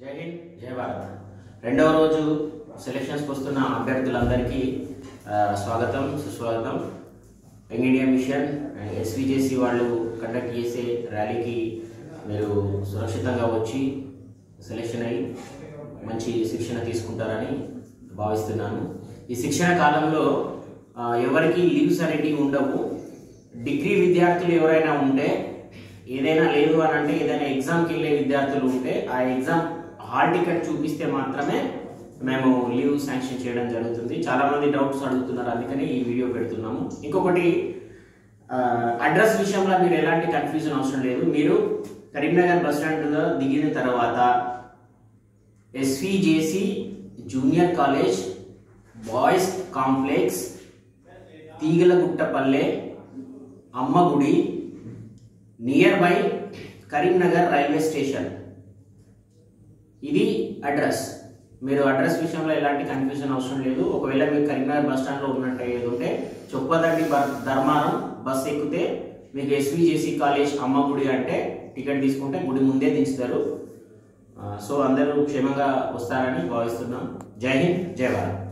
జై హింద్ జై భారత్ రెండవ రోజు సెలక్షన్స్కి వస్తున్న అభ్యర్థులందరికీ ఆ, స్వాగతం సుస్వాగతం young India mission and SVJC వాళ్ళు కండక్ట్ చేసే ర్యాలీకి మీరు సురక్షితంగా వచ్చి సెలెక్షన్ అయ్యి మంచి శిక్షణ తీసుకుంటారని భావిస్తున్నాను ఈ శిక్షణ కాలంలో ఆ, ఎవరికి లీవ్స్ అనేటివి ఉండవు డిగ్రీ విద్యార్థులు ఎవరైనా ఉంటే ఏదైనా లేదు అని అంటే ఏదైనా ఎగ్జామ్కి వెళ్ళే విద్యార్థులు ఉంటే ఆ ఎగ్జామ్ హాల్ టికెట్ చూపిస్తే మాత్రమే మేము లీవ్ శాంక్షన్ చేయడం జరుగుతుంది చాలా మంది డౌట్స్ అడుగుతున్నారు అందుకని ఈ వీడియో పెడుతున్నాము ఇంకొకటి అడ్రస్ విషయంలో మీరు ఎలాంటి కన్ఫ్యూజన్ అవసరం లేదు మీరు కరీంనగర్ బస్ స్టాండ్లో దిగిన తర్వాత SVJC junior college boys complex Teegalaguttapalle Ammagudi near by Karimnagar railway station ఇది అడ్రస్ మీరు అడ్రస్ విషయంలో ఎలాంటి కన్ఫ్యూజన్ అవసరం లేదు ఒకవేళ మీరు కరీంనగర్ బస్ స్టాండ్లో ఉన్నట్టు ఏది ఉంటే చొప్పదండి బ- ధర్మారం బస్ ఎక్కితే మీకు ఎస్విజేసి కాలేజ్ అమ్మ గుడి అంటే టికెట్ తీసుకుంటే గుడి ముందే దించుతారు ఆ, సో అందరూ క్షేమంగా వస్తారని భావిస్తున్నాం జై హింద్ జై భారత్